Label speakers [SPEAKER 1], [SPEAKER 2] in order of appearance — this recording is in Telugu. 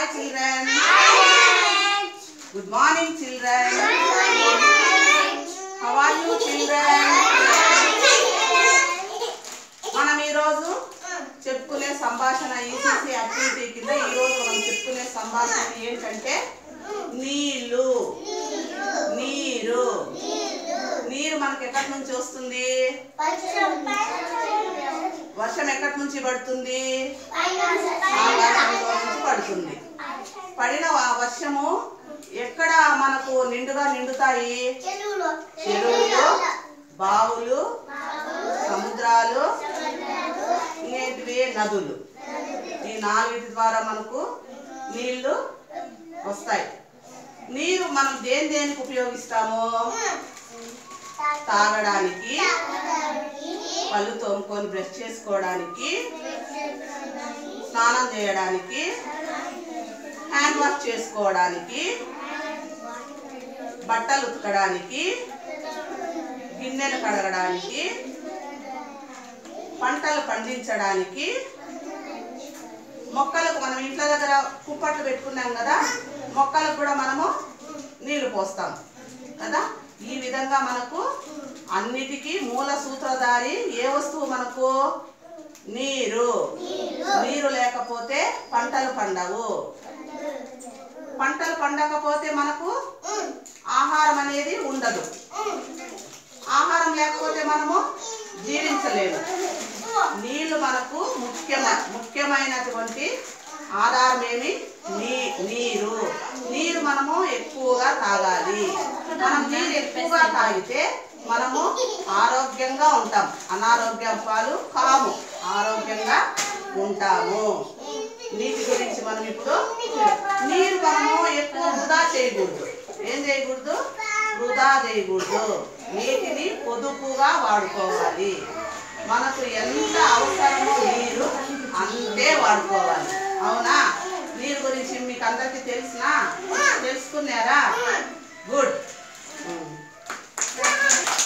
[SPEAKER 1] Hi children. Good morning children. How are you children? మనం ఈరోజు చెప్పుకునే సంభాషణ ఈసీసీ యాక్టివిటీ కింద ఈరోజు మనం చెప్పుకునే సంభాషణ ఏంటంటే నీళ్ళు నీరు నీరు మనకి ఎక్కడి నుంచి వస్తుంది వర్షం ఎక్కడి నుంచి పడుతుంది ఆకాశంలో నుంచి పడుతుంది పడిన ఆ వర్షము ఎక్కడ మనకు నిండుగా నిండుతాయి చెరువులు బావులు సముద్రాలు ఇంకేంటివి నదులు ఈ నాలుగిటి ద్వారా మనకు నీళ్లు వస్తాయి నీరు మనం దేని దేనికి ఉపయోగిస్తాము తాగడానికి పళ్ళు తోముకొని బ్రష్ చేసుకోవడానికి స్నానం చేయడానికి హ్యాండ్ వాష్ చేసుకోవడానికి బట్టలు ఉతకడానికి గిన్నెలు కడగడానికి పంటలు పండించడానికి మొక్కలకు మనం ఇంట్లో దగ్గర కుప్పట్లు పెట్టుకున్నాం కదా మొక్కలకు కూడా మనము నీళ్లు పోస్తాం కదా ఈ విధంగా మనకు అన్నిటికీ మూల సూత్రధారి ఏ వస్తువు మనకు నీరు నీరు లేకపోతే పంటలు పండవు పంటలు పండకపోతే మనకు ఆహారం అనేది ఉండదు ఆహారం లేకపోతే మనము జీవించలేము నీళ్లు మనకు ముఖ్యమ ముఖ్యమైనటువంటి ఆధారం ఏమి నీ నీరు నీరు మనము ఎక్కువగా తాగాలి మనం నీరు ఎక్కువగా తాగితే మనము ఆరోగ్యంగా ఉంటాం అనారోగ్యం పాలు కాము ఆరోగ్యంగా ఉంటాము నీటి గురించి మనం ఇప్పుడు నీరు మనము ఎక్కువ వృధా చేయకూడదు ఏం చేయకూడదు వృధా చేయకూడదు నీటిని పొదుపుగా వాడుకోవాలి మనకు ఎంత అవసరమో నీరు అంతే వాడుకోవాలి అవునా నీరు గురించి మీకు అందరికీ తెలిసినా తెలుసుకున్నారా గుడ్